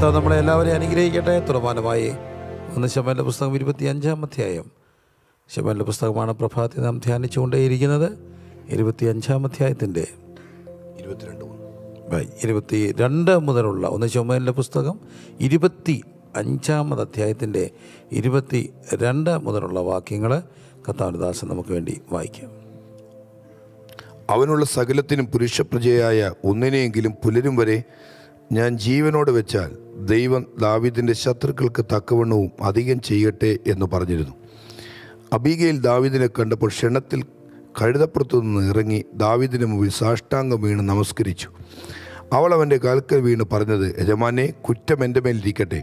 കർത്താവ് നമ്മളെ എല്ലാവരെയും അനുഗ്രഹിക്കട്ടെ തുറമാനമായി ഒന്ന് ശമലിൻ്റെ പുസ്തകം ഇരുപത്തി അഞ്ചാം അധ്യായം ശമലിൻ്റെ പുസ്തകമാണ് പ്രഭാതി നാം ധ്യാനിച്ചുകൊണ്ടേയിരിക്കുന്നത് ഇരുപത്തി അഞ്ചാം അധ്യായത്തിൻ്റെ ഇരുപത്തിരണ്ട് മൂന്ന് ബൈ ഇരുപത്തി രണ്ട് മുതലുള്ള ഒന്ന് ചുമലിൻ്റെ പുസ്തകം ഇരുപത്തി അഞ്ചാമത് അധ്യായത്തിൻ്റെ ഇരുപത്തി രണ്ട് മുതലുള്ള വാക്യങ്ങൾ കർത്താവിനദാസൻ നമുക്ക് വേണ്ടി വായിക്കാം അവനുള്ള സകലത്തിനും പുരുഷപ്രജയായ ഒന്നിനെയെങ്കിലും പുലരും വരെ ഞാൻ ജീവനോട് വെച്ചാൽ ദൈവം ദാവീദിൻ്റെ ശത്രുക്കൾക്ക് തക്കവണ്ണവും അധികം ചെയ്യട്ടെ എന്ന് പറഞ്ഞിരുന്നു അബീഗയിൽ ദാവീദിനെ കണ്ടപ്പോൾ ക്ഷണത്തിൽ കഴുതപ്പുറത്തു നിന്ന് ഇറങ്ങി ദാവീദിന് മുമ്പിൽ സാഷ്ടാംഗം വീണ് നമസ്കരിച്ചു അവൾ അവൻ്റെ കാൽക്കൽ വീണ് പറഞ്ഞത് യജമാനെ കുറ്റം എൻ്റെ മേലിരിക്കട്ടെ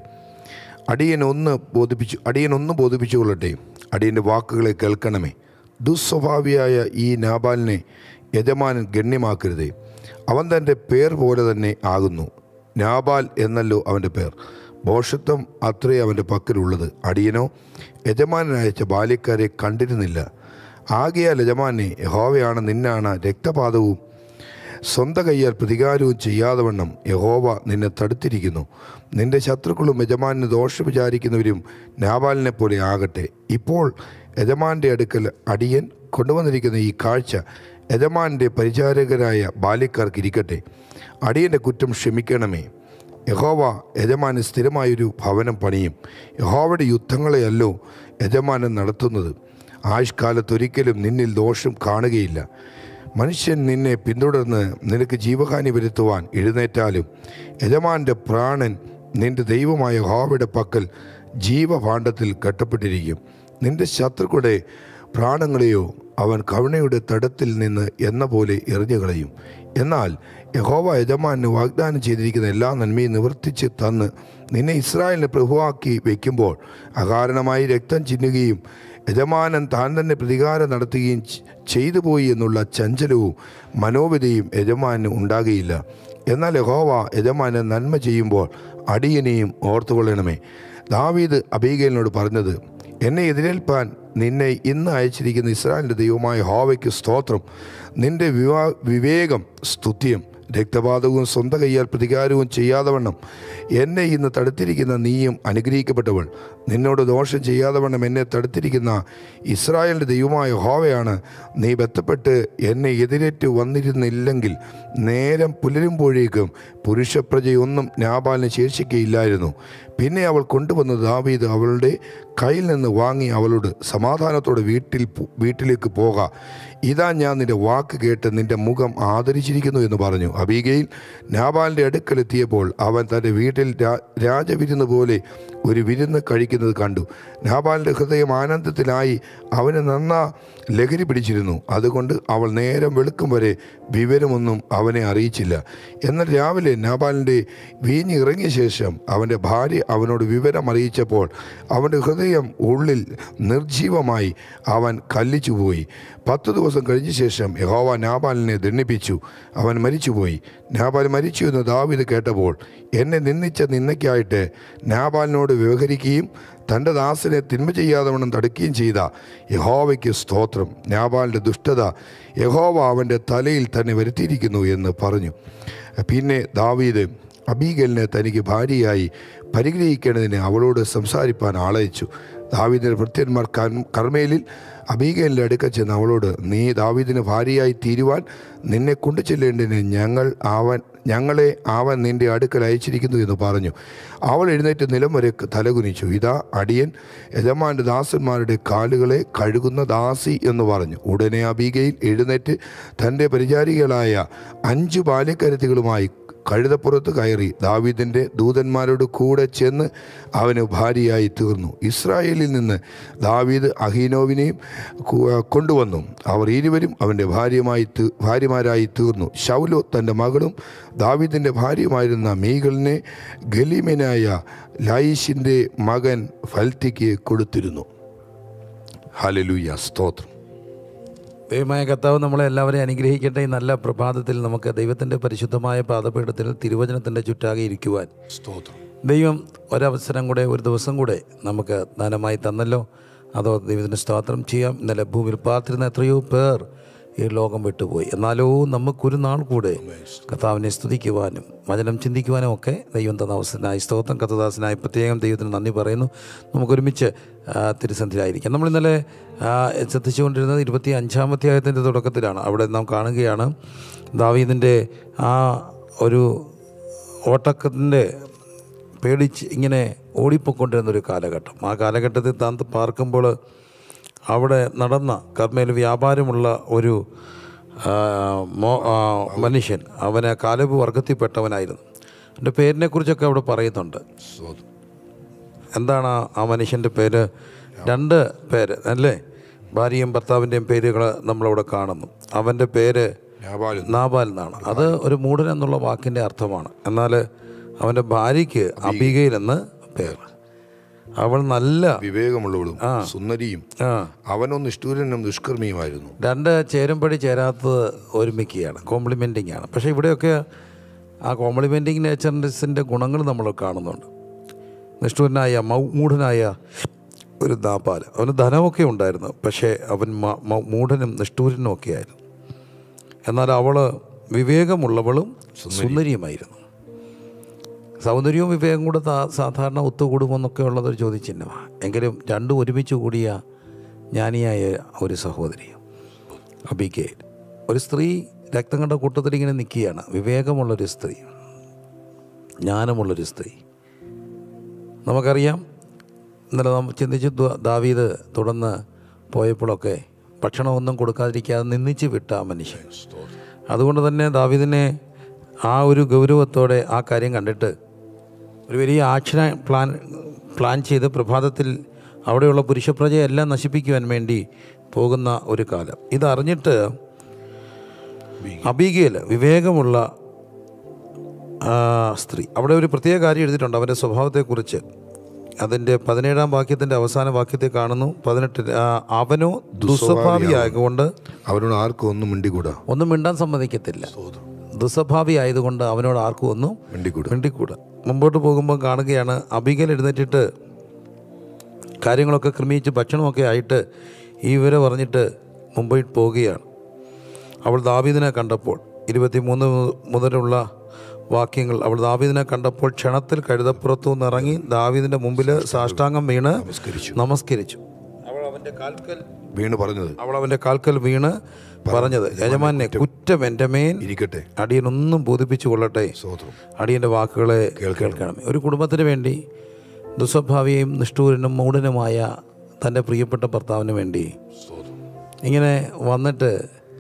അടിയൻ ഒന്ന് ബോധിപ്പിച്ചു അടിയൻ ഒന്ന് ബോധിപ്പിച്ചു കൊള്ളട്ടെ അടിയൻ്റെ വാക്കുകളെ കേൾക്കണമേ ദുസ്വഭാവിയായ ഈ നാബാലിനെ യജമാനൻ ഗണ്യമാക്കരുതേ അവൻ തൻ്റെ പേർ പോലെ തന്നെ ആകുന്നു നാബാൽ എന്നല്ലോ അവൻ്റെ പേർ ഭോഷത്വം അത്രേ അവൻ്റെ പക്കലുള്ളത് അടിയനോ യജമാനനയച്ച ബാല്യക്കാരെ കണ്ടിരുന്നില്ല ആകയാൽ യജമാനെ യഹോവയാണ് നിന്നാണ് രക്തപാതവും സ്വന്തം കയ്യാൽ പ്രതികാരവും ചെയ്യാതെ വണ്ണം യഹോവ നിന്നെ തടുത്തിരിക്കുന്നു നിന്റെ ശത്രുക്കളും യജമാനിന് ദോഷം വിചാരിക്കുന്നവരും നാബാലിനെ പോലെ ആകട്ടെ ഇപ്പോൾ യജമാൻ്റെ അടുക്കൽ അടിയൻ കൊണ്ടുവന്നിരിക്കുന്ന ഈ കാഴ്ച യജമാൻ്റെ പരിചാരകരായ ബാല്യക്കാർക്ക് ഇരിക്കട്ടെ അടിയൻ്റെ കുറ്റം ക്ഷമിക്കണമേ യഹോവ യജമാന് സ്ഥിരമായൊരു ഭവനം പണിയും യഹോവയുടെ യുദ്ധങ്ങളെയല്ലോ യജമാനൻ നടത്തുന്നത് ആയുഷ്കാലത്ത് ഒരിക്കലും നിന്നിൽ ദോഷം കാണുകയില്ല മനുഷ്യൻ നിന്നെ പിന്തുടർന്ന് നിനക്ക് ജീവഹാനി വരുത്തുവാൻ എഴുന്നേറ്റാലും യജമാൻ്റെ പ്രാണൻ നിന്റെ ദൈവമായ യഹോവയുടെ പക്കൽ ജീവഭാണ്ഡത്തിൽ കെട്ടപ്പെട്ടിരിക്കും നിന്റെ ശത്രുക്കളുടെ പ്രാണങ്ങളെയോ അവൻ കരുണയുടെ തടത്തിൽ നിന്ന് എന്ന പോലെ എറിഞ്ഞു കളയും എന്നാൽ യഹോവ യജമാന് വാഗ്ദാനം ചെയ്തിരിക്കുന്ന എല്ലാ നന്മയും നിവർത്തിച്ച് തന്ന് നിന്നെ ഇസ്രായേലിനെ പ്രഭുവാക്കി വയ്ക്കുമ്പോൾ അകാരണമായി രക്തം ചിന്നുകയും യജമാനൻ താൻ തന്നെ പ്രതികാരം നടത്തുകയും ചെ- ചെയ്തു പോയി എന്നുള്ള ചഞ്ചലവും മനോവ്യതയും യജമാനന് ഉണ്ടാകുകയില്ല എന്നാൽ യഹോവ യജമാനൻ നന്മ ചെയ്യുമ്പോൾ അടിയനെയും ഓർത്തുകൊള്ളണമേ ദാവീദ് അബീഗലിനോട് പറഞ്ഞത് എന്നെ എതിരേൽപ്പാൻ നിന്നെ ഇന്ന് അയച്ചിരിക്കുന്ന ഇസ്രായേലിൻ്റെ ദൈവമായ ഹോവയ്ക്ക് സ്തോത്രം നിന്റെ വിവാ വിവേകം സ്തുത്യം രക്തപാതകവും സ്വന്തം കയ്യാൽ പ്രതികാരവും ചെയ്യാതെ വണ്ണം എന്നെ ഇന്ന് തടുത്തിരിക്കുന്ന നീയും അനുഗ്രഹിക്കപ്പെട്ടവൾ നിന്നോട് ദോഷം ചെയ്യാതെ വണ്ണം എന്നെ തടുത്തിരിക്കുന്ന ഇസ്രായേലിൻ്റെ ദൈവമായ ഹോവയാണ് നീ ബന്ധപ്പെട്ട് എന്നെ എതിരേറ്റ് വന്നിരുന്നില്ലെങ്കിൽ നേരം പുലരുമ്പോഴേക്കും പുരുഷപ്രജയൊന്നും നാബാലിന് ശേഷിക്കയില്ലായിരുന്നു പിന്നെ അവൾ കൊണ്ടുവന്ന ദാവീദ് അവളുടെ കയ്യിൽ നിന്ന് വാങ്ങി അവളോട് സമാധാനത്തോടെ വീട്ടിൽ പോ- വീട്ടിലേക്ക് പോക ഇതാ ഞാൻ നിന്റെ വാക്ക് കേട്ട് നിന്റെ മുഖം ആദരിച്ചിരിക്കുന്നു എന്ന് പറഞ്ഞു അബീഗയിൽ നാബാലിൻ്റെ അടുക്കലെത്തിയപ്പോൾ അവൻ തൻ്റെ വീട്ടിൽ രാ- രാജവിരുന്ന് പോലെ ഒരു വിരുന്ന് കഴിക്കുന്നത് കണ്ടു നാബാലിൻ്റെ ഹൃദയം ആനന്ദത്തിലായി അവന് നന്നാ ലഹരി പിടിച്ചിരുന്നു അതുകൊണ്ട് അവൾ നേരം വെളുക്കും വരെ വിവരമൊന്നും അവനെ അറിയിച്ചില്ല എന്നാൽ രാവിലെ നാബാലിൻ്റെ വീഞ്ഞ് ഇറങ്ങിയ ശേഷം അവൻ്റെ ഭാര്യ അവനോട് വിവരം അറിയിച്ചപ്പോൾ അവൻ്റെ ഹൃദയം ഉള്ളിൽ നിർജീവമായി അവൻ കല്ലിച്ചുപോയി പത്ത് ദിവസം കഴിഞ്ഞ ശേഷം യഹോവ നാബാലിനെ ദണ്ഡിപ്പിച്ചു അവൻ മരിച്ചുപോയി നാബാൽ മരിച്ചു എന്ന് ദാവീദ് കേട്ടപ്പോൾ എന്നെ നിന്ദിച്ച നിന്നയ്ക്കായിട്ട് നാബാലിനോട് വ്യവഹരിക്കുകയും തൻ്റെ ദാസനെ തിന്മ ചെയ്യാതെ വണ്ണം തടുക്കുകയും ചെയ്ത യഹോവയ്ക്ക് സ്തോത്രം നാബാലിൻ്റെ ദുഷ്ടത യഹോവ അവൻ്റെ തലയിൽ തന്നെ വരുത്തിയിരിക്കുന്നു എന്ന് പറഞ്ഞു പിന്നെ ദാവീദ് അബീഗലിനെ തനിക്ക് ഭാര്യയായി പരിഗ്രഹിക്കേണ്ടതിന് അവളോട് സംസാരിപ്പാൻ ആളയച്ചു ദാവീദിൻ്റെ ഭൃത്യന്മാർ കർ- കർമ്മേലിൽ അബീഗലിൻ്റെ അടുക്ക ചെന്ന് അവളോട് നീ ദാവീദിന് ഭാര്യയായി തീരുവാൻ നിന്നെ കൊണ്ടു ചെല്ലേണ്ടതിന് ഞങ്ങൾ അവൻ ഞങ്ങളെ അവൻ നിന്റെ അടുക്കൽ അയച്ചിരിക്കുന്നു എന്ന് പറഞ്ഞു അവൾ എഴുന്നേറ്റ് നിലം വരെ തലകുനിച്ചു ഇതാ അടിയൻ യജമാൻ്റെ ദാസന്മാരുടെ കാലുകളെ കഴുകുന്ന ദാസി എന്ന് പറഞ്ഞു ഉടനെ അബീഗയിൽ എഴുന്നേറ്റ് തൻ്റെ പരിചാരികളായ അഞ്ചു ബാല്യക്കരുത്തികളുമായി കഴുതപ്പുറത്ത് കയറി ദാവീദിൻ്റെ ദൂതന്മാരോട് കൂടെ ചെന്ന് അവന് ഭാര്യയായി തീർന്നു ഇസ്രായേലിൽ നിന്ന് ദാവീദ് അഹീനോവിനെയും കു- കൊണ്ടുവന്നു അവർ ഇരുവരും അവൻ്റെ ഭാര്യമായി തീ- ഭാര്യമാരായി തീർന്നു ശൗലോ തൻ്റെ മകളും ദാവീദിൻ്റെ ഭാര്യയുമായിരുന്ന മീകളിനെ ഗലീമനായ ലായിഷിൻ്റെ മകൻ ഫൽത്തിക്ക് കൊടുത്തിരുന്നു ഹലലൂയ സ്തോത്രം ദൈവമായ കർത്താവ് നമ്മളെ എല്ലാവരെയും അനുഗ്രഹിക്കട്ടെ ഈ നല്ല പ്രഭാതത്തിൽ നമുക്ക് ദൈവത്തിൻ്റെ പരിശുദ്ധമായ പാദപീഠത്തിൽ തിരുവചനത്തിൻ്റെ ചുറ്റാകെ ഇരിക്കുവാൻ സ്തോത്രം ദൈവം ഒരവസരം കൂടെ ഒരു ദിവസം കൂടെ നമുക്ക് ദാനമായി തന്നല്ലോ അതോ ദൈവത്തിന് സ്തോത്രം ചെയ്യാം ഇന്നലെ ഭൂമിയിൽ പാർത്തിരുന്ന എത്രയോ പേർ ഈ ലോകം വിട്ടുപോയി എന്നാലോ നമുക്കൊരു നാൾ കൂടെ കർത്താവിനെ സ്തുതിക്കുവാനും വചനം ചിന്തിക്കുവാനും ഒക്കെ ദൈവം തന്ന അവസരനായി സ്തോത്രം കത്തദാസനായി പ്രത്യേകം ദൈവത്തിന് നന്ദി പറയുന്നു നമുക്കൊരുമിച്ച് ആ, തിരുസന്ധിയിലായിരിക്കാം നമ്മൾ ഇന്നലെ ആ, ശ്രദ്ധിച്ചുകൊണ്ടിരുന്നത് ഇരുപത്തി അഞ്ചാമത്തെ ആയത്തിൻ്റെ തുടക്കത്തിലാണ് അവിടെ നാം കാണുകയാണ് ദാവീദിൻ്റെ ആ ഒരു ഓട്ടക്കത്തിൻ്റെ പേടിച്ച് ഇങ്ങനെ ഓടിപ്പോയിക്കൊണ്ടിരുന്ന ഒരു കാലഘട്ടം ആ കാലഘട്ടത്തിൽ താൻ പാർക്കുമ്പോൾ അവിടെ നടന്ന കർമ്മയിൽ വ്യാപാരമുള്ള ഒരു ആ, മോ- ആ, മനുഷ്യൻ അവന് കാലബ് വർഗത്തിൽപ്പെട്ടവനായിരുന്നു എൻ്റെ പേരിനെക്കുറിച്ചൊക്കെ അവിടെ പറയുന്നുണ്ട് സ്തോത്രം എന്താണ് ആ- ആ മനുഷ്യൻ്റെ പേര് രണ്ട് പേര് അല്ലേ ഭാര്യയും ഭർത്താവിൻ്റെയും പേരുകൾ നമ്മളവിടെ കാണുന്നു അവൻ്റെ പേര് വ്യാപാരം നാബാൽ എന്നാണ് അത് ഒരു മൂടൻ എന്നുള്ള വാക്കിൻ്റെ അർത്ഥമാണ് എന്നാൽ അവൻ്റെ ഭാര്യയ്ക്ക് അബികയിൽ എന്ന് പേര് അവൾ നല്ല വിവേകമുള്ളവളും സുന്ദരിയും ആ അവനൊന്ന് നിഷ്ഠൂരനും ദുഷ്കർമ്മിയുമായിരുന്നു രണ്ട് ചേരുംപടി ചേരാത്തത് ഒരുമിക്കുകയാണ് കോംപ്ലിമെൻറ്റിങ് ആണ് പക്ഷേ ഇവിടെയൊക്കെ ആ കോംപ്ലിമെൻറ്റിങ് നേച്ചറിൻ്റെ ഗുണങ്ങൾ നമ്മൾ കാണുന്നുണ്ട് നിഷ്ഠൂരനായ മൗ- മൂഢനായ ഒരു നാപ്പാൽ അവന് ധനമൊക്കെ ഉണ്ടായിരുന്നു പക്ഷേ അവൻ മ- മ- മൂഢനും നിഷ്ഠൂരനും ഒക്കെ ആയിരുന്നു എന്നാൽ അവൾ വിവേകമുള്ളവളും സുന്ദരിയുമായിരുന്നു സൗന്ദര്യവും വിവേകം കൂടെ താ- സാധാരണ ഒത്തുകൂടുമെന്നൊക്കെ ഉള്ളതൊരു ചോദ്യചിഹ്നമാണ് എങ്കിലും രണ്ടും ഒരുമിച്ച് കൂടിയ ജ്ഞാനിയായ ഒരു സഹോദരി അബികേൽ ഒരു സ്ത്രീ രക്തം കണ്ട കൂട്ടത്തിൽ ഇങ്ങനെ നിൽക്കുകയാണ് വിവേകമുള്ളൊരു സ്ത്രീ ജ്ഞാനമുള്ളൊരു സ്ത്രീ നമുക്കറിയാം ഇന്നലെ നാം ചിന്തിച്ച് ദ- ദാവീദ് തുടർന്ന് പോയപ്പോഴൊക്കെ ഭക്ഷണമൊന്നും കൊടുക്കാതിരിക്കാതെ നിന്ദിച്ച് വിട്ട ആ മനുഷ്യൻ അതുകൊണ്ട് തന്നെ ദാവീദിനെ ആ ഒരു ഗൗരവത്തോടെ ആ കാര്യം കണ്ടിട്ട് ഒരു വലിയ ആക്ഷൻ പ്ലാൻ പ്ലാൻ ചെയ്ത് പ്രഭാതത്തിൽ അവിടെയുള്ള പുരുഷപ്രജയെല്ലാം നശിപ്പിക്കുവാൻ വേണ്ടി പോകുന്ന ഒരു കാലം ഇതറിഞ്ഞിട്ട് അബീഗയിൽ വിവേകമുള്ള ആ, സ്ത്രീ അവിടെ ഒരു പ്രത്യേക കാര്യം എഴുതിയിട്ടുണ്ട് അവൻ്റെ സ്വഭാവത്തെക്കുറിച്ച് അതിൻ്റെ പതിനേഴാം വാക്യത്തിൻ്റെ അവസാന വാക്യത്തിൽ കാണുന്നു പതിനെട്ട് ആ, അവനോ ദുസ്വഭാവിയായതുകൊണ്ട് അവനോട് ആർക്കും ഒന്നും മിണ്ടിക്കൂടാ ഒന്നും മിണ്ടാൻ സമ്മതിക്കത്തില്ല ദുസ്വഭാവി ആയതുകൊണ്ട് അവനോട് ആർക്കും ഒന്നും മിണ്ടിക്കൂടാ മിണ്ടിക്കൂടാ മുമ്പോട്ട് പോകുമ്പോൾ കാണുകയാണ് അബികൽ എഴുന്നേറ്റിട്ട് കാര്യങ്ങളൊക്കെ ക്രമീകരിച്ച് ഭക്ഷണമൊക്കെ ആയിട്ട് ഈ വിവരം പറഞ്ഞിട്ട് മുംബൈ പോവുകയാണ് അവൾ ദാവീദിനെ കണ്ടപ്പോൾ ഇരുപത്തിമൂന്ന് മുതലുള്ള വാക്യങ്ങൾ അവൾ ദാവീദിനെ കണ്ടപ്പോൾ ക്ഷണത്തിൽ കഴുതപ്പുറത്തു നിന്ന് ഇറങ്ങി ദാവീദിൻ്റെ മുമ്പിൽ സാഷ്ടാംഗം വീണ് നമസ്കരിച്ചു നമസ്കരിച്ചു അവൾ അവൻ്റെ കാൽക്കൽ വീണ് പറഞ്ഞത് അവൾ അവൻ്റെ കാൽക്കൽ വീണ് പറഞ്ഞത് യജമാനെ കുറ്റം എൻ്റെ മേൽ ഇരിക്കട്ടെ അടിയനൊന്നും ബോധിപ്പിച്ചു കൊള്ളട്ടെ സ്തോത്രം അടിയൻ്റെ വാക്കുകളെ കേൾക്കണമേ ഒരു കുടുംബത്തിന് വേണ്ടി ദുസ്വഭാവിയും നിഷ്ഠൂരനും മൂഢനുമായ തൻ്റെ പ്രിയപ്പെട്ട ഭർത്താവിന് വേണ്ടി സ്തോത്രം ഇങ്ങനെ വന്നിട്ട്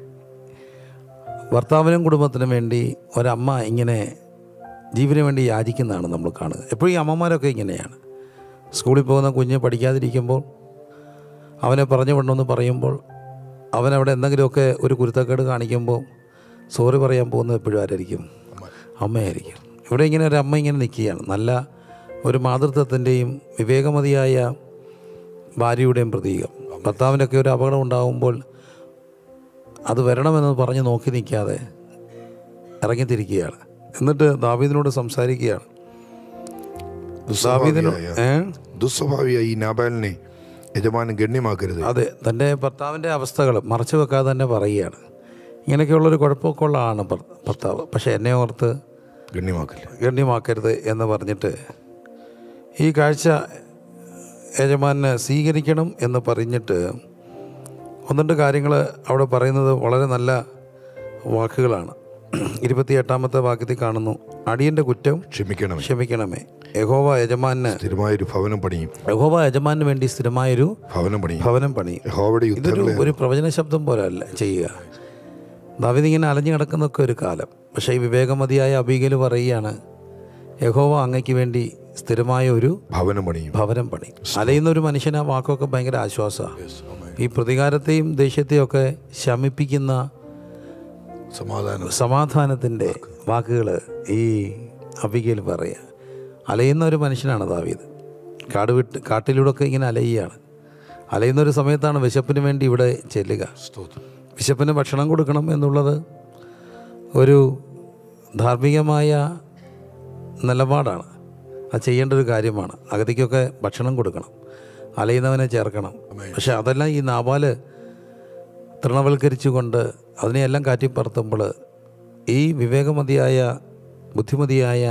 ഭർത്താവിനും കുടുംബത്തിനും വേണ്ടി ഒരമ്മ ഇങ്ങനെ ജീവന് വേണ്ടി യാചിക്കുന്നതാണ് നമ്മൾ കാണുക എപ്പോഴും ഈ അമ്മമാരൊക്കെ ഇങ്ങനെയാണ് സ്കൂളിൽ പോകുന്ന കുഞ്ഞ് പഠിക്കാതിരിക്കുമ്പോൾ അവനെ പറഞ്ഞു വിടണമെന്ന് പറയുമ്പോൾ അവനവിടെ എന്തെങ്കിലുമൊക്കെ ഒരു കുരുത്തക്കേട് കാണിക്കുമ്പോൾ സോറി പറയാൻ പോകുന്നത് എപ്പോഴും ആരായിരിക്കും അമ്മയായിരിക്കും ഇവിടെ ഇങ്ങനെ ഒരു അമ്മ ഇങ്ങനെ നിൽക്കുകയാണ് നല്ല ഒരു മാതൃത്വത്തിൻ്റെയും വിവേകമതിയായ ഭാര്യയുടെയും പ്രതീകം ഭർത്താവിനൊക്കെ ഒരു അപകടം ഉണ്ടാകുമ്പോൾ അത് വരണമെന്ന് പറഞ്ഞ് നോക്കി നിൽക്കാതെ ഇറങ്ങിത്തിരിക്കുകയാണ് എന്നിട്ട് ദാവീദിനോട് സംസാരിക്കുകയാണ് ദാവീദിനോ ദുസ്വഭാവിയായ ഏ ദുസ്വഭാവിയായ ഈ നാബാലിനെ യജമാനൻ ഗണ്യമാക്കരുത് അതെ തൻ്റെ ഭർത്താവിൻ്റെ അവസ്ഥകൾ മറച്ചു വെക്കാതെ തന്നെ പറയുകയാണ് ഇങ്ങനെയൊക്കെയുള്ളൊരു കുഴപ്പമൊക്കെ ഉള്ള ആണ് ഭർ- ഭർത്താവ് പക്ഷേ എന്നെ ഓർത്ത് ഗണ്യമാക്കില്ല ഗണ്യമാക്കരുത് എന്ന് പറഞ്ഞിട്ട് ഈ കാഴ്ച യജമാനെ സ്വീകരിക്കണം എന്ന് പറഞ്ഞിട്ട് ഒന്ന് രണ്ട് കാര്യങ്ങൾ അവിടെ പറയുന്നത് വളരെ നല്ല വാക്കുകളാണ് ഇരുപത്തി എട്ടാമത്തെ വാക്യത്തിൽ കാണുന്നു അടിയൻ്റെ കുറ്റം ക്ഷമിക്കണമേ ക്ഷമിക്കണമേ യഹോവ യജമാന് സ്ഥിരമായൊരു ഭവനം പണിയും യഹോവ യജമാന് വേണ്ടി സ്ഥിരമായൊരു ഭവനം പണിയും ഭവനം പണിയും യഹോവയുടെ ഇതൊരു യുദ്ധങ്ങളെ ഒരു പ്രവചന ശബ്ദം പോലെ അല്ല ചെയ്യുക ദാവിദ് ഇങ്ങനെ അലഞ്ഞു കിടക്കുന്നൊക്കെ ഒരു കാലം പക്ഷേ ഈ വിവേകമതിയായ അബീഗൽ പറയുകയാണ് യഹോവ അങ്ങയ്ക്ക് വേണ്ടി സ്ഥിരമായ ഒരു ഭവനം പണിയും ഭവനം പണി അലയുന്ന ഒരു മനുഷ്യന് ആ വാക്കൊക്കെ ഭയങ്കര ആശ്വാസമാണ് ഈ പ്രതികാരത്തെയും ദേഷ്യത്തെയും ഒക്കെ ശമിപ്പിക്കുന്ന സമാധാനം സമാധാനത്തിൻ്റെ വാക്കുകൾ ഈ അബികയിൽ പറയുക അലയുന്ന ഒരു മനുഷ്യനാണ് ദാവീദ് കാട് വിട്ട് കാട്ടിലൂടെ ഒക്കെ ഇങ്ങനെ അലയുകയാണ് അലയുന്ന ഒരു സമയത്താണ് വിശപ്പിന് വേണ്ടി ഇവിടെ ചെല്ലുക സ്തോത്രം വിശപ്പിന് ഭക്ഷണം കൊടുക്കണം എന്നുള്ളത് ഒരു ധാർമ്മികമായ നിലപാടാണ് അത് ചെയ്യേണ്ട ഒരു കാര്യമാണ് അഗതിക്കൊക്കെ ഭക്ഷണം കൊടുക്കണം അലയുന്നവനെ ചേർക്കണം പക്ഷെ അതെല്ലാം ഈ നാബാല് തൃണവൽക്കരിച്ചുകൊണ്ട് അതിനെയെല്ലാം കാറ്റിപ്പറത്തുമ്പോൾ ഈ വിവേകമതിയായ ബുദ്ധിമതിയായ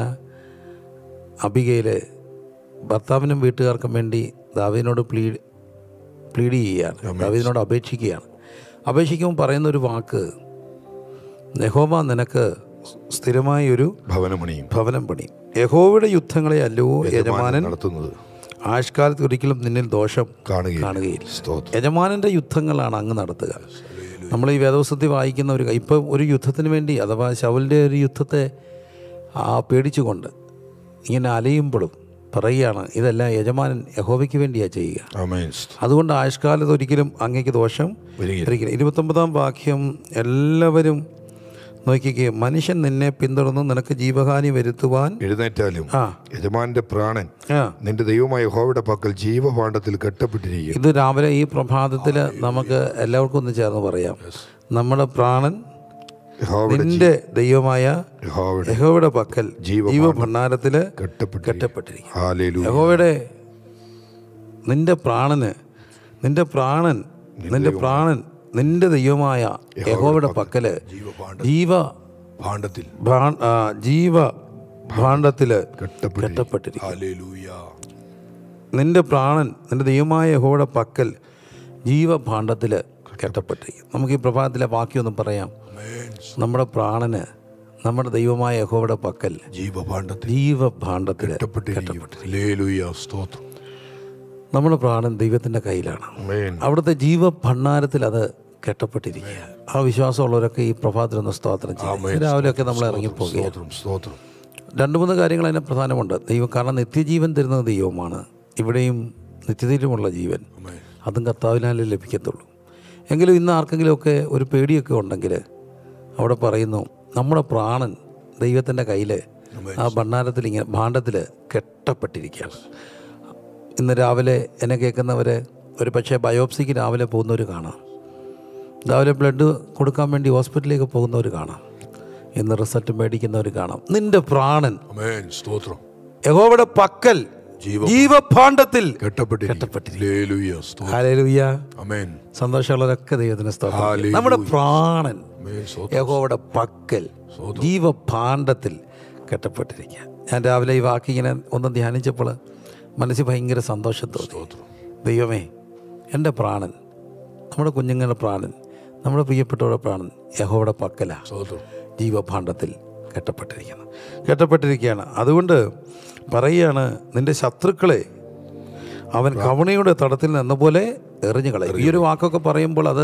അബികയിൽ ഭർത്താവിനും വീട്ടുകാർക്കും വേണ്ടി ദാവീദിനോട് പ്ലീ പ്ലീഡ് ചെയ്യുകയാണ് ദാവീദിനോട് അപേക്ഷിക്കുകയാണ് അപേക്ഷിക്കുമ്പോൾ പറയുന്ന ഒരു വാക്ക് യഹോവ നിനക്ക് സ്ഥിരമായ ഒരു ഭവനമണിയും ഭവനം പണി യഹോവയുടെ യുദ്ധങ്ങളെ അല്ലോ യജമാനൻ നടത്തുന്നത് ആഷ്കാലത്ത് ഒരിക്കലും നിന്നിൽ ദോഷം കാണുകയില്ല കാണുകയില്ല സ്തോത്രം യജമാനൻ്റെ യുദ്ധങ്ങളാണ് അങ്ങ് നടത്തുക നമ്മൾ ഈ വേദവസത്തിൽ വായിക്കുന്ന ഒരു ഇപ്പം ഒരു യുദ്ധത്തിന് വേണ്ടി അഥവാ ശവലിൻ്റെ ഒരു യുദ്ധത്തെ ആ പേടിച്ചുകൊണ്ട് ഇങ്ങനെ അലയുമ്പോഴും പറയുകയാണ് ഇതെല്ലാം യജമാനൻ യഹോവയ്ക്ക് വേണ്ടിയാണ് ചെയ്യുക ആമേൻ അതുകൊണ്ട് ആയുഷ്കാലത്ത് ഒരിക്കലും അങ്ങേക്ക് ദോഷം വരികയില്ല ഒരിക്കലും ഇരുപത്തൊമ്പതാം വാക്യം എല്ലാവരും നോക്കിക്കുക മനുഷ്യൻ നിന്നെ പിന്തുടർന്ന് നിനക്ക് ജീവഹാനി വരുത്തുവാൻ എഴുന്നേറ്റാലും ആ യജമാന്റെ പ്രാണൻ ആ നിന്റെ ദൈവമായ യഹോവയുടെ പക്കൽ ജീവഭാണ്ഡത്തിൽ കെട്ടപ്പെട്ടിരിക്കും ഇത് രാവിലെ ഈ പ്രഭാതത്തിൽ നമുക്ക് എല്ലാവർക്കും ഒന്ന് ചേർന്ന് പറയാം നമ്മുടെ പ്രാണൻ യഹോവയുടെ നിന്റെ ദൈവമായ യഹോവയുടെ യഹോവയുടെ പക്കൽ ജീവ ജീവഭണ്ഡാരത്തില് കെട്ടപ്പെട്ടിരിക്കും കെട്ടപ്പെട്ടിരിക്കും ഹാലേലൂയ യഹോവയുടെ നിന്റെ പ്രാണന് നിന്റെ പ്രാണൻ നിന്റെ പ്രാണൻ നിന്റെ ദൈവമായ യഹോവയുടെ പക്കല് ജീവ ഭാണ്ഡത്തിൽ ഭാ- ആ, ജീവ ഭാണ്ഡത്തില് കെട്ടപ്പെട്ടിരിക്കും കെട്ടപ്പെട്ടിരിക്കും ഹാലേലൂയ നിന്റെ പ്രാണൻ നിന്റെ ദൈവമായ യഹോവയുടെ പക്കൽ ജീവഭാണ്ഡത്തിൽ കെട്ടപ്പെട്ടിരിക്കും നമുക്ക് ഈ പ്രഭാതത്തിലെ വാക്യമൊന്നും പറയാം നമ്മുടെ പ്രാണന് നമ്മുടെ ദൈവമായ യഹോവയുടെ പക്കൽ ജീവഭാണ്ഡത്തിൽ ജീവഭാണ്ഡത്തിൽ കെട്ടപ്പെട്ടിരിക്കും ഹല്ലേലൂയ സ്തോത്രം നമ്മുടെ പ്രാണൻ ദൈവത്തിൻ്റെ കയ്യിലാണ് ആമേൻ അവിടുത്തെ ജീവഭണ്ഡാരത്തിൽ അത് കെട്ടപ്പെട്ടിരിക്കുക ആ വിശ്വാസമുള്ളവരൊക്കെ ഈ പ്രഭാതത്തിലൊന്ന് സ്തോത്രം ചെയ്യും രാവിലെയൊക്കെ നമ്മൾ ഇറങ്ങിപ്പോകുക സ്തോത്രം സ്തോത്രം രണ്ട് മൂന്ന് കാര്യങ്ങൾ അതിന് പ്രധാനമുണ്ട് ദൈവം കാരണം നിത്യജീവൻ തരുന്നത് ദൈവമാണ് ഇവിടെയും നിത്യതയിലുമുള്ള ജീവൻ ആമേൻ അതും കർത്താവിനാലേ ലഭിക്കത്തുള്ളൂ എങ്കിലും ഇന്ന് ആർക്കെങ്കിലുമൊക്കെ ഒരു പേടിയൊക്കെ ഉണ്ടെങ്കിൽ അവിടെ പറയുന്നു നമ്മുടെ പ്രാണൻ ദൈവത്തിൻ്റെ കയ്യിൽ ആ ഭണ്ഡാരത്തിൽ ഇങ്ങനെ ഭാണ്ഡത്തിൽ കെട്ടപ്പെട്ടിരിക്കുകയാണ് ഇന്ന് രാവിലെ എന്നെ കേൾക്കുന്നവർ ഒരു പക്ഷേ ബയോപ്സിക്ക് രാവിലെ പോകുന്നവർ കാണാം രാവിലെ ബ്ലഡ് കൊടുക്കാൻ വേണ്ടി ഹോസ്പിറ്റലിലേക്ക് പോകുന്നവർ കാണാം ഇന്ന് റിസൾട്ട് മേടിക്കുന്നവർ കാണാം നിന്റെ പ്രാണൻ ആമേൻ സ്തോത്രം യഹോവയുടെ പക്കൽ ജീവ ജീവഭാണ്ഡത്തിൽ കെട്ടപ്പെട്ടിരിക്കും ഹല്ലേലൂയ സ്തോത്രം ഹല്ലേലൂയ ആമേൻ സന്തോഷമുള്ളവരൊക്കെ ദൈവത്തിന് സ്തോത്രം ഹല്ലേലൂയ. നമ്മുടെ പ്രാണൻ ആമേൻ സ്തോത്രം യഹോവയുടെ പക്കൽ ജീവഭാണ്ഡത്തിൽ കെട്ടപ്പെട്ടിരിക്കുക ഞാൻ രാവിലെ ഈ വാക്കിങ്ങനെ ഒന്ന് ധ്യാനിച്ചപ്പോൾ മനസ്സിൽ ഭയങ്കര സന്തോഷം തോന്നി സ്തോത്രം ദൈവമേ എൻ്റെ പ്രാണൻ നമ്മുടെ കുഞ്ഞുങ്ങളുടെ പ്രാണൻ നമ്മുടെ പ്രിയപ്പെട്ടവരുടെ പ്രാണൻ യഹോവയുടെ പക്കലാണ് സ്തോത്രം ജീവഭാണ്ഡത്തിൽ കെട്ടപ്പെട്ടിരിക്കണം കെട്ടപ്പെട്ടിരിക്കുകയാണ് അതുകൊണ്ട് പറയുകയാണ് നിന്റെ ശത്രുക്കളെ അവൻ കവണയുടെ തടത്തിൽ നിന്ന പോലെ എറിഞ്ഞു കളയും ഈ ഒരു വാക്കൊക്കെ പറയുമ്പോൾ അത്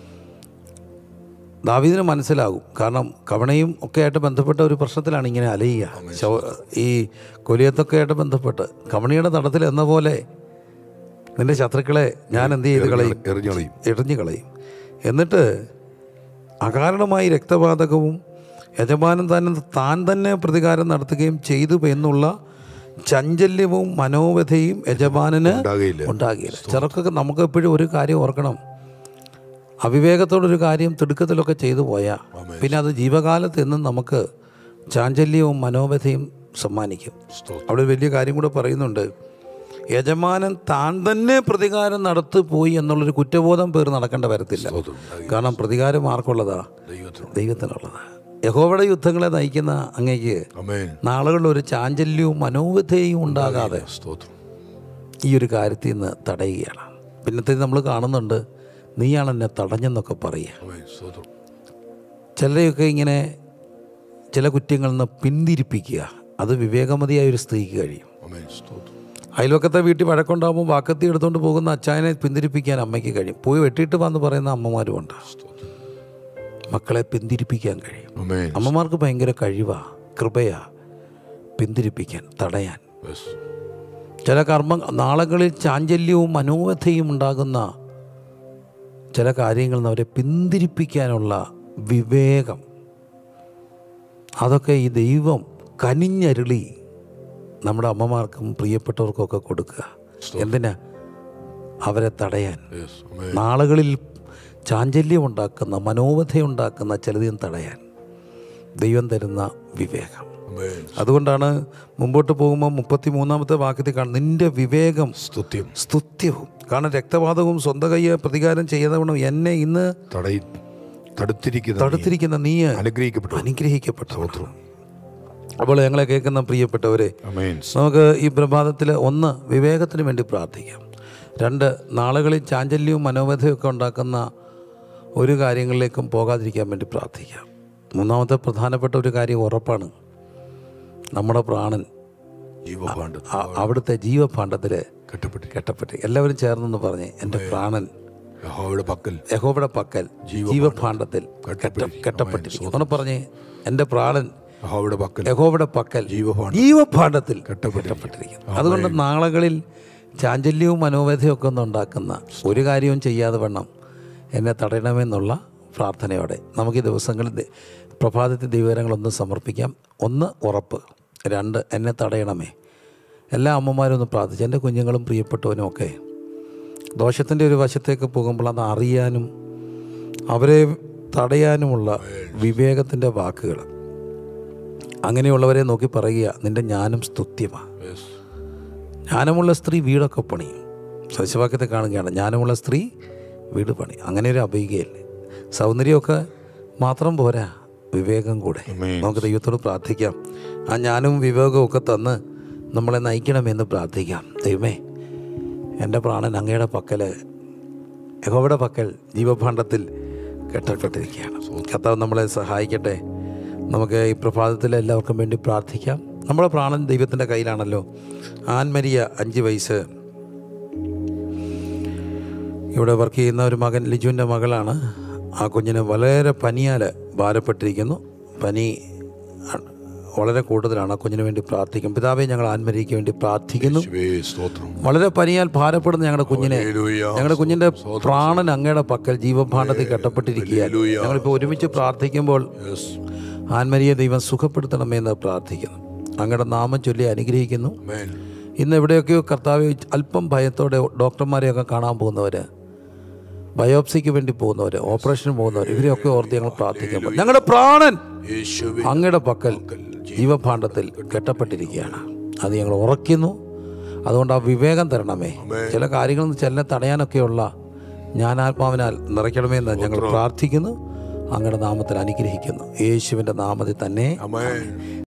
ദാവീദിന് മനസ്സിലാകും കാരണം കവണയും ഒക്കെ ആയിട്ട് ബന്ധപ്പെട്ട ഒരു പ്രശ്നത്തിലാണ് ഇങ്ങനെ അലയുക ശവ ഈ കൊലിയത്തൊക്കെ ആയിട്ട് ബന്ധപ്പെട്ട് കവണയുടെ തടത്തിൽ എന്ന പോലെ നിന്റെ ശത്രുക്കളെ ഞാൻ എന്ത് ചെയ്ത് കളയും എറിഞ്ഞളയും എറിഞ്ഞു കളയും എന്നിട്ട് അകാരണമായി രക്തപാതകവും യജമാനൻ തന്നെ താൻ തന്നെ പ്രതികാരം നടത്തുകയും ചെയ്തു എന്നുള്ള ചഞ്ചല്യവും മനോവ്യഥയും യജമാനന് ഉണ്ടാകയില്ല ഉണ്ടാകില്ല ചിലർക്കൊക്കെ നമുക്ക് എപ്പോഴും ഒരു കാര്യം ഓർക്കണം അവിവേകത്തോടൊരു കാര്യം തിടുക്കത്തിലൊക്കെ ചെയ്തു പോയാൽ പിന്നെ അത് ജീവകാലത്ത് എന്നും നമുക്ക് ചാഞ്ചല്യവും മനോവ്യഥയും സമ്മാനിക്കും സ്തോത്രം അവിടെ ഒരു വലിയ കാര്യം കൂടെ പറയുന്നുണ്ട് യജമാനൻ താൻ തന്നെ പ്രതികാരം നടത്തി പോയി എന്നുള്ളൊരു കുറ്റബോധം പേർ നടക്കേണ്ട വരത്തില്ല സ്തോത്രം കാരണം പ്രതികാരം ആർക്കുള്ളതാ ദൈവത്തിന് ദൈവത്തിനുള്ളതാ യഹോവയുടെ യുദ്ധങ്ങളെ നയിക്കുന്ന അങ്ങേക്ക് ആമേൻ നാളുകളിൽ ഒരു ചാഞ്ചല്യവും മനോവ്യഥയും ഉണ്ടാകാതെ സ്തോത്രം ഈ ഒരു കാര്യത്തിൽ നിന്ന് തടയുകയാണ് പിന്നത്തെ നമ്മൾ കാണുന്നുണ്ട് നീയാണ് എന്നെ തടഞ്ഞെന്നൊക്കെ പറയുക ആമേൻ സ്തോത്രം ചിലരെയൊക്കെ ഇങ്ങനെ ചില കുറ്റങ്ങളിൽ നിന്ന് പിന്തിരിപ്പിക്കുക അത് വിവേകമതിയായ ഒരു സ്ത്രീക്ക് കഴിയും ആമേൻ സ്തോത്രം അയൽവക്കത്തെ വീട്ടിൽ വഴക്കുണ്ടാകുമ്പോൾ വാക്കത്തി എടുത്തുകൊണ്ട് പോകുന്ന അച്ചായനെ പിന്തിരിപ്പിക്കാൻ അമ്മയ്ക്ക് കഴിയും പോയി വെട്ടിയിട്ട് വന്ന് പറയുന്ന അമ്മമാരുമുണ്ട് സ്തോത്രം മക്കളെ പിന്തിരിപ്പിക്കാൻ കഴിയും ആമേൻ അമ്മമാർക്ക് ഭയങ്കര കഴിവാ കൃപയാ പിന്തിരിപ്പിക്കാൻ തടയാൻ യെസ് ചില കർമ്മ നാളുകളിൽ ചാഞ്ചല്യവും മനോവ്യഥയും ഉണ്ടാകുന്ന ചില കാര്യങ്ങളിൽ നിന്ന് അവരെ പിന്തിരിപ്പിക്കാനുള്ള വിവേകം അതൊക്കെ ഈ ദൈവം കനിഞ്ഞരുളി നമ്മുടെ അമ്മമാർക്കും പ്രിയപ്പെട്ടവർക്കും ഒക്കെ കൊടുക്കുക എന്തിനാ അവരെ തടയാൻ യെസ് ആമേൻ നാളുകളിൽ ചാഞ്ചല്യമുണ്ടാക്കുന്ന മനോവധയുണ്ടാക്കുന്ന ചിലതിനും തടയാൻ ദൈവം തരുന്ന വിവേകം ആമേൻ. അതുകൊണ്ടാണ് മുമ്പോട്ട് പോകുമ്പോൾ മുപ്പത്തി മൂന്നാമത്തെ വാക്യത്തിൽ കാണും നിന്റെ വിവേകം സ്തുത്യം സ്തുത്യവും കാരണം രക്തപാതകവും സ്വന്തം കയ്യെ പ്രതികാരം ചെയ്യാതെ എന്നെ ഇന്ന് തടയി തടുത്തിരിക്കുന്ന നീ തടുത്തിരിക്കുന്ന നീ അനുഗ്രഹിക്കപ്പെട്ടു അനുഗ്രഹിക്കപ്പെട്ടു അപ്പോൾ ഞങ്ങളെ കേൾക്കുന്ന പ്രിയപ്പെട്ടവരെ അമേൻ നമുക്ക് ഈ പ്രഭാതത്തിൽ ഒന്ന് വിവേകത്തിന് വേണ്ടി പ്രാർത്ഥിക്കാം രണ്ട് നാളുകളിൽ ചാഞ്ചല്യവും മനോവ്യഥയും ഒക്കെ ഉണ്ടാക്കുന്ന ഒരു കാര്യങ്ങളിലേക്കും പോകാതിരിക്കാൻ വേണ്ടി പ്രാർത്ഥിക്കാം മൂന്നാമത്തെ പ്രധാനപ്പെട്ട ഒരു കാര്യം ഉറപ്പാണ് നമ്മുടെ പ്രാണൻ ജീവപാണ്ഡ ആ- അവിടുത്തെ ജീവഭാണ്ഡത്തിൽ കെട്ടപ്പെട്ടു കെട്ടപ്പെട്ട് എല്ലാവരും ചേർന്നെന്ന് പറഞ്ഞ് എൻ്റെ പ്രാണൻ യഹോവയുടെ പക്കൽ യഹോവയുടെ പക്കൽ ജീവഭാണ്ഡത്തിൽ കെട്ട കെട്ടപ്പെട്ടിരിക്കുന്നു ഒന്ന് പറഞ്ഞ് എൻ്റെ പ്രാണൻ യഹോവയുടെ പക്കൽ യഹോവയുടെ പക്കൽ ജീവഭാണ്ഡം ജീവഭാണ്ഡത്തിൽ കെട്ടപ്പെട്ടിരിക്കുന്നു. കെട്ടപ്പെട്ടിരിക്കുന്നു അതുകൊണ്ട് നാളുകളിൽ ചാഞ്ചല്യവും മനോവേദയും ഒക്കെ ഒന്നും ഉണ്ടാക്കുന്ന ഒരു കാര്യവും ചെയ്യാതെ വേണം എന്നെ തടയണമെന്നുള്ള പ്രാർത്ഥനയോടെ നമുക്ക് ഈ ദിവസങ്ങളിൽ ദ- പ്രഭാതത്തിൽ ദൈവകരങ്ങളൊന്ന് സമർപ്പിക്കാം ഒന്ന് ഉറപ്പ് രണ്ട് എന്നെ തടയണമേ എല്ലാ അമ്മമാരും ഒന്ന് പ്രാർത്ഥിച്ചു എൻ്റെ കുഞ്ഞുങ്ങളും പ്രിയപ്പെട്ടവനും ഒക്കെ ദോഷത്തിൻ്റെ ഒരു വശത്തേക്ക് പോകുമ്പോൾ അത് അറിയാനും അവരെ തടയാനുമുള്ള വിവേകത്തിൻ്റെ വാക്കുകൾ അങ്ങനെയുള്ളവരെ നോക്കി പറയുക നിന്റെ ജ്ഞാനം സ്തുത്യമാണ് ജ്ഞാനമുള്ള സ്ത്രീ വീടൊക്കെ പണിയും സദസ്യവാക്യത്തെ കാണുകയാണ് ജ്ഞാനമുള്ള സ്ത്രീ വീട് പണി അങ്ങനെ ഒരു അഭികയല്ലേ സൗന്ദര്യമൊക്കെ മാത്രം പോരാ വിവേകം കൂടെ ആമേൻ. നമുക്ക് ദൈവത്തോട് പ്രാർത്ഥിക്കാം ആ ജ്ഞാനവും വിവേകവും ഒക്കെ തന്ന് നമ്മളെ നയിക്കണമെന്ന് പ്രാർത്ഥിക്കാം ദൈവമേ എൻ്റെ പ്രാണൻ അങ്ങയുടെ പക്കൽ യഹോവയുടെ പക്കൽ ജീവഭാണ്ഡത്തിൽ കെട്ടപ്പെട്ടിരിക്കുകയാണ് കർത്താവ് നമ്മളെ സഹായിക്കട്ടെ നമുക്ക് ഈ പ്രഭാതത്തിൽ എല്ലാവർക്കും വേണ്ടി പ്രാർത്ഥിക്കാം നമ്മുടെ പ്രാണൻ ദൈവത്തിൻ്റെ കയ്യിലാണല്ലോ ആൻമരിയ അഞ്ച് വയസ്സ് ഇവിടെ വർക്ക് ചെയ്യുന്ന ഒരു മകൻ ലിജുവിൻ്റെ മകളാണ് ആ കുഞ്ഞിന് വളരെ പനിയാൽ ഭാരപ്പെട്ടിരിക്കുന്നു പനി അ- വളരെ കൂടുതലാണ് ആ കുഞ്ഞിന് വേണ്ടി പ്രാർത്ഥിക്കും പിതാവെ ഞങ്ങൾ ആൻമരിക്ക് വേണ്ടി പ്രാർത്ഥിക്കുന്നു യേശുവേ, സ്തോത്രം വളരെ പനിയാൽ ഭാരപ്പെടുന്ന ഞങ്ങളുടെ കുഞ്ഞിനെ ഹല്ലേലൂയ. ഞങ്ങളുടെ കുഞ്ഞിന്റെ പ്രാണൻ അങ്ങയുടെ പക്കൽ ജീവഭാണ്ഡത്തിൽ കെട്ടപ്പെട്ടിരിക്കുകയാണ് ഹല്ലേലൂയ. ഞങ്ങളിപ്പോൾ ഒരുമിച്ച് പ്രാർത്ഥിക്കുമ്പോൾ Yes. ആൻമരിയെ ദൈവം സുഖപ്പെടുത്തണമേ എന്ന് പ്രാർത്ഥിക്കുന്നു അങ്ങയുടെ നാമം ചൊല്ലി അനുഗ്രഹിക്കുന്നു Amen. ഇന്ന് എവിടെയൊക്കെയോ കർത്താവ് അല്പം ഭയത്തോടെ ഡോക്ടർമാരെയൊക്കെ കാണാൻ പോകുന്നവർ ബയോപ്സിക്ക് വേണ്ടി പോകുന്നവർ ഓപ്പറേഷന് പോകുന്നവർ ഇവരെയൊക്കെ ഓർത്ത് ഞങ്ങൾ പ്രാർത്ഥിക്കുമ്പോൾ ഞങ്ങളുടെ പ്രാണൻ യേശുവേ, അങ്ങയുടെ പക്കൽ ജീവഭാണ്ഡത്തിൽ കെട്ടപ്പെട്ടിരിക്കുകയാണ് അത് ഞങ്ങൾ ഉറയ്ക്കുന്നു അതുകൊണ്ട് ആ വിവേകം തരണമേ ചില കാര്യങ്ങളിൽ ചില തടയാനൊക്കെയുള്ള ജ്ഞാനാത്മാവിനാൽ നിറയ്ക്കണമെന്ന് ഞങ്ങൾ പ്രാർത്ഥിക്കുന്നു അങ്ങയുടെ നാമത്തിൽ അനുഗ്രഹിക്കുന്നു യേശുവിൻ്റെ നാമത്തിൽ തന്നെ Amen.